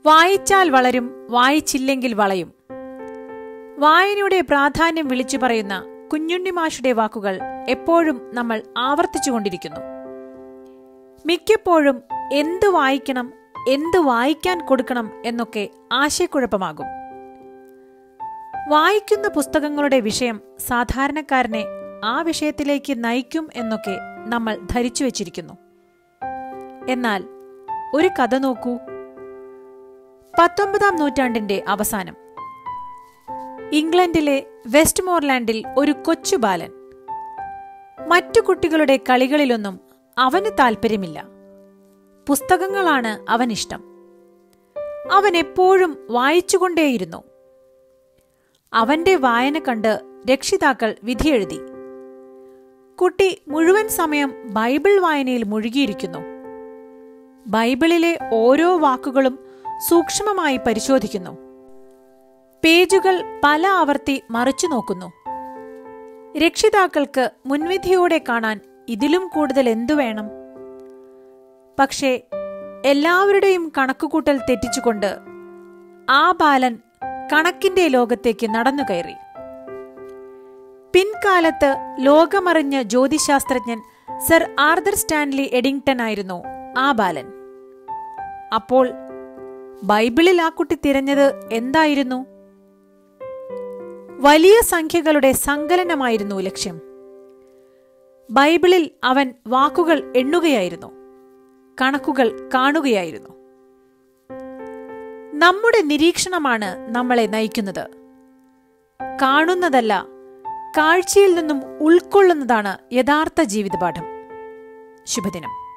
വായിച്ചാൽ വളരും വായിച്ചില്ലെങ്കിൽ വളയും വായനയുടെ പ്രാധാന്യം വിളിച്ചു പറയുന്ന കുഞ്ഞുണ്ണിമാഷുടെ വാക്കുകൾ എപ്പോഴും നമ്മൾ ആവർത്തിച്ചുകൊണ്ടിരിക്കുന്നു മിക്കപ്പോഴും എന്ത് വായിക്കണം എന്ത് വായിക്കാൻ കൊടുക്കണം എന്നൊക്കെ ആശയക്കുഴപ്പമാകും വായിക്കുന്ന പുസ്തകങ്ങളുടെ വിഷയം സാധാരണക്കാരനെ ആ വിഷയത്തിലേക്ക് നയിക്കും എന്നൊക്കെ നമ്മൾ ധരിച്ചു വച്ചിരിക്കുന്നു എന്നാൽ ഒരു കഥ നോക്കൂ പത്തൊമ്പതാം നൂറ്റാണ്ടിന്റെ അവസാനം ഇംഗ്ലണ്ടിലെ വെസ്റ്റ് മോർലാൻഡിൽ ഒരു കൊച്ചു ബാലൻ മറ്റു കുട്ടികളുടെ കളികളിലൊന്നും അവന് താല്പര്യമില്ല പുസ്തകങ്ങളാണ് അവനിഷ്ടം അവൻ എപ്പോഴും വായിച്ചുകൊണ്ടേയിരുന്നു അവന്റെ വായന കണ്ട് രക്ഷിതാക്കൾ വിധിയെഴുതി കുട്ടി മുഴുവൻ സമയം ബൈബിൾ വായനയിൽ മുഴുകിയിരിക്കുന്നു ബൈബിളിലെ ഓരോ വാക്കുകളും സൂക്ഷ്മമായി പരിശോധിക്കുന്നു പേജുകൾ പല ആവർത്തി മറിച്ചു നോക്കുന്നു രക്ഷിതാക്കൾക്ക് മുൻവിധിയോടെ കാണാൻ ഇതിലും കൂടുതൽ എന്തു വേണം പക്ഷേ എല്ലാവരുടെയും കണക്കുകൂട്ടൽ തെറ്റിച്ചുകൊണ്ട് ആ ബാലൻ കണക്കിന്റെ ലോകത്തേക്ക് നടന്നു കയറി പിൻകാലത്ത് ലോകമറിഞ്ഞ ജ്യോതിശാസ്ത്രജ്ഞൻ സർ ആർദർ സ്റ്റാൻലി എഡിങ്ടൺ ആയിരുന്നു ആ ബാലൻ അപ്പോൾ ബൈബിളിൽ ആ കുട്ടി തിരഞ്ഞത് എന്തായിരുന്നു വലിയ സംഖ്യകളുടെ സങ്കലനമായിരുന്നു ലക്ഷ്യം ബൈബിളിൽ അവൻ വാക്കുകൾ എണ്ണുകയായിരുന്നു കണക്കുകൾ കാണുകയായിരുന്നു നമ്മുടെ നിരീക്ഷണമാണ് നമ്മളെ നയിക്കുന്നത് കാണുന്നതല്ല കാഴ്ചയിൽ നിന്നും ഉൾക്കൊള്ളുന്നതാണ് യഥാർത്ഥ ജീവിതപാഠം ശുഭദിനം